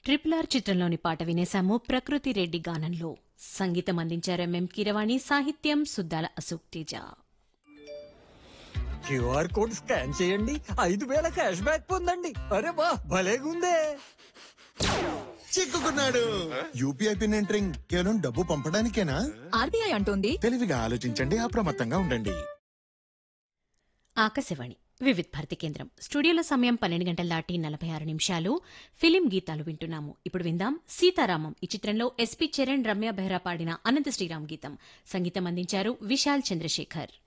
triple R చిత్రంలోని పాట వినేశాము ప్రకృతి రెడ్డి గానంలో సంగీతం అందించారు ఎంఎం కిరవాణి సాహిత్యం Suddala Ashok Teja QR code scan చేయండి ఐదు వేల క్యాష్ బ్యాక్ పొందండి అరే వా భలేగుందే చిక్కుకున్నాడు యూపీఐ పిన్ ఎంటరింగ్ కేవలం డబ్బు పంపడానికేనా ఆర్బీఐ అంటోంది తెలివిగా ఆలోచించండి అప్రమత్తంగా ఉండండి ఆకాశవాణి వివిధ్ భారతి కేంద్రం స్టూడియోలో సమయం పన్నెండు గంటల దాటి నలభై ఆరు నిమిషాలు ఫిలిం గీతాలు వింటున్నాము ఇప్పుడు విందాం సీతారామం ఈ చిత్రంలో ఎస్పీ చరణ్ రమ్య బెహ్రా పాడిన అనంత శ్రీరామ్ గీతం సంగీతం అందించారు విశాల్ చంద్రశేఖర్